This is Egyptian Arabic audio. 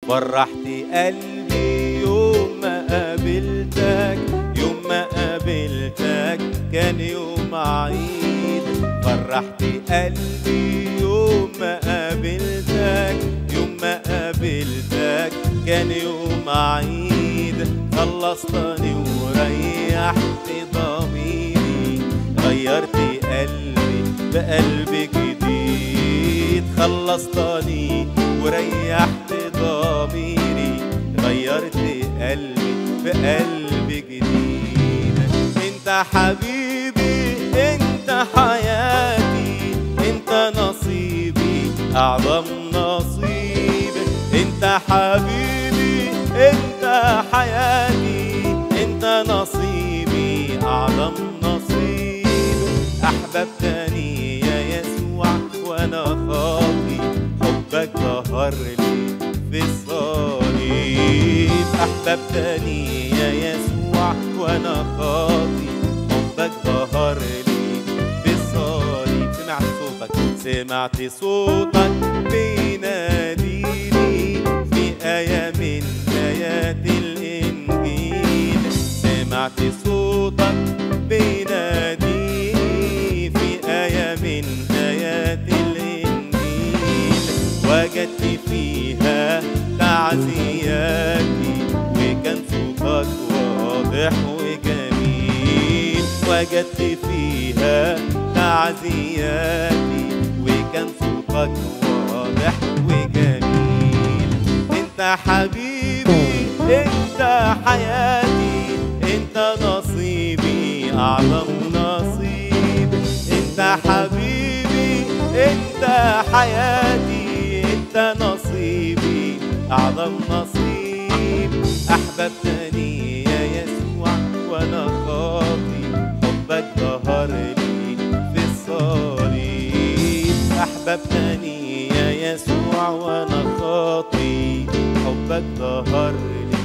فرحت قلبي يوم ما قابلتك يوم ما قابلتك كان يوم عيد فرحت قلبي يوم ما قابلتك يوم ما قابلتك كان يوم عيد خلصتني وريحت ضميري غيرت قلبي بقلب جديد خلصتني وريحت ضميري غيرت قلبي بقلب جديد انت حبيبي انت حياتي انت نصيبي اعظم نصيب انت حبيبي انت حياتي انت نصيبي اعظم نصيب احببتني يا يسوع وانا خاطي حبك ظهر لي في الصليب احببتني يا يسوع وانا خاطي حبك ظهر لي في الصليب سمعت صوتك سمعت صوتك بيناديني في آية من آيات الإنجيل سمعت صوتك بيناديني في آية من آيات الإنجيل وجدت فيها تعزياتي وكان صوتك واضح وجميل وجدت فيها تعزياتي وكان صوتك واضح وجميل انت حبيبي انت حياتي انت نصيبي اعظم نصيب انت حبيبي انت حياتي انت نصيبي اعظم نصيب احببتني يا يسوع وانا خاطي حبك ظهر لي في الصليب احببتني يا يسوع وانا خاطي حبك ظهر لي